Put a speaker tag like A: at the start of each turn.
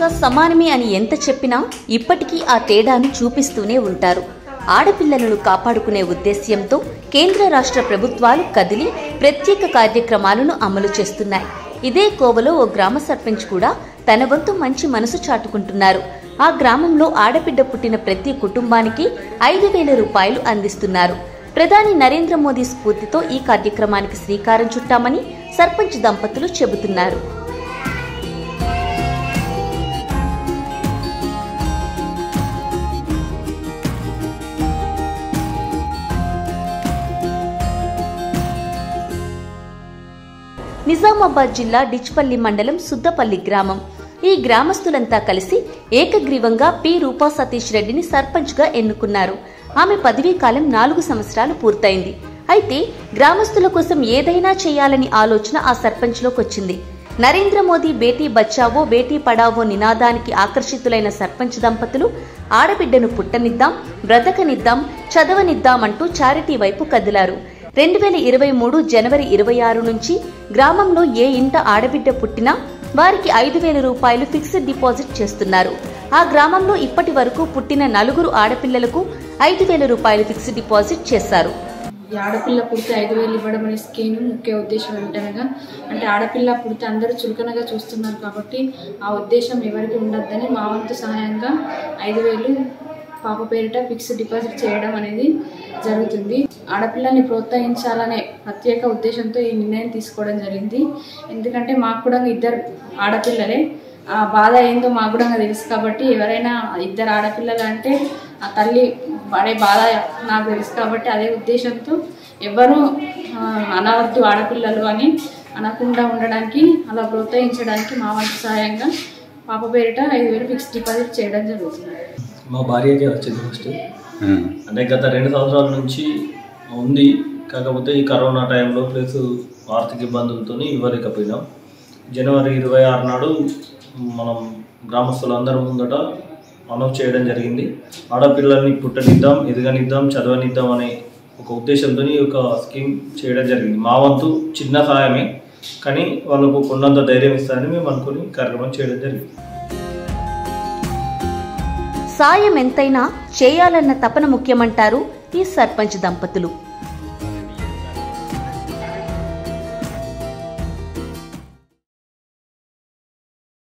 A: మగ సమానమే అని ఎంత చెప్పినా ఇప్పటికీ ఆ తేడాను చూపిస్తూనే ఉంటారు ఆడపిల్లలను కాపాడుకునే ఉద్దేశ్యంతో కేంద్ర రాష్ట్ర ప్రభుత్వాలు కదిలి ప్రత్యేక కార్యక్రమాలను అమలు చేస్తున్నాయి ఇదే కోవలో ఓ గ్రామ సర్పంచ్ కూడా తన వంతు మంచి మనసు చాటుకుంటున్నారు ఆ గ్రామంలో ఆడబిడ్డ పుట్టిన ప్రతి కుటుంబానికి ఐదు వేల రూపాయలు అందిస్తున్నారు ప్రధాని నరేంద్ర మోదీ స్ఫూర్తితో ఈ కార్యక్రమానికి శ్రీకారం చుట్టామని సర్పంచ్ దంపతులు చెబుతున్నారు నిజామాబాద్ జిల్లా డిచ్పల్లి మండలం సుద్దపల్లి గ్రామం ఈ గ్రామస్తులంతా కలిసి ఏకగ్రీవంగా పి రూపా సతీష్ రెడ్డిని సర్పంచ్గా ఎన్నుకున్నారు ఆమె పదవీ కాలం నాలుగు సంవత్సరాలు పూర్తయింది అయితే గ్రామస్తుల కోసం ఏదైనా చేయాలని ఆలోచన ఆ సర్పంచ్లోకి వచ్చింది నరేంద్ర మోదీ బేటీ బచావో బేటీ పడావో నినాదానికి ఆకర్షితులైన సర్పంచ్ దంపతులు ఆడబిడ్డను పుట్టనిద్దాం బ్రతకనిద్దాం చదవనిద్దాం అంటూ చారిటీ వైపు కదిలారు రెండు వేల ఇరవై మూడు జనవరి ఇరవై ఆరు నుంచి గ్రామంలో ఏ ఇంట ఆడబిడ్డ పుట్టినా వారికి ఐదు వేల రూపాయలు ఫిక్స్డ్ డిపాజిట్ చేస్తున్నారు ఆ గ్రామంలో ఇప్పటి వరకు పుట్టిన నలుగురు ఆడపిల్లలకు ఐదు వేల రూపాయలు ఫిక్స్డ్ డిపాజిట్ చేశారు
B: ఈ ఆడపిల్ల పుడితే ఐదు వేలు ఇవ్వడం అనే స్కీమ్ ముఖ్య ఉద్దేశం ఏమిటనగా అంటే ఆడపిల్ల పుడితే అందరూ చులకనగా చూస్తున్నారు కాబట్టి ఆ ఉద్దేశం ఎవరికి ఉండద్దని మా వంతు సహాయంగా ఐదు వేలు పాప పేరిట ఫిక్స్డ్ డిపాజిట్ చేయడం అనేది జరుగుతుంది ఆడపిల్లల్ని ప్రోత్సహించాలనే ప్రత్యేక ఉద్దేశంతో ఈ నిర్ణయం తీసుకోవడం జరిగింది ఎందుకంటే మాకు కూడా ఇద్దరు ఆడపిల్లలే ఆ బాధ ఏందో మాకు కూడా తెలుసు కాబట్టి ఎవరైనా ఇద్దరు ఆడపిల్లలు అంటే ఆ తల్లి పడే బాధ నాకు తెలుసు కాబట్టి అదే ఉద్దేశంతో ఎవరు ఆ, అనవద్దు ఆడపిల్లలు అని అనకుండా ఉండడానికి అలా ప్రోత్సహించడానికి మా వంతు సహాయంగా పాప పేరిట ఐదు వేలు ఫిక్స్ డిపాజిట్ చేయడం జరుగుతుంది
C: మా భార్యకే వచ్చింది ఫస్ట్ అంటే గత రెండు సంవత్సరాల నుంచి ఉంది కాకపోతే ఈ కరోనా టైంలో ప్లస్ ఆర్థిక ఇబ్బందులతో ఇవ్వలేకపోయినాం జనవరి ఇరవై ఆరు నాడు మనం గ్రామస్తులందరి ముందట అనౌన్స్ చేయడం జరిగింది ఆడపిల్లల్ని పుట్టనిద్దాం ఎదగనిద్దాం చదవనిద్దాం అనే ఒక ఉద్దేశంతో ఈ ఒక స్కీమ్ చేయడం జరిగింది మా వంతు చిన్న సహాయమే కానీ వాళ్ళకు కొన్నంత ధైర్యం ఇస్తారని మేము అనుకుని కార్యక్రమం చేయడం జరిగింది
A: సాయం ఎంతైనా చేయాలన్న తపన ముఖ్యమంటారు ఈ సర్పంచ్ దంపతులు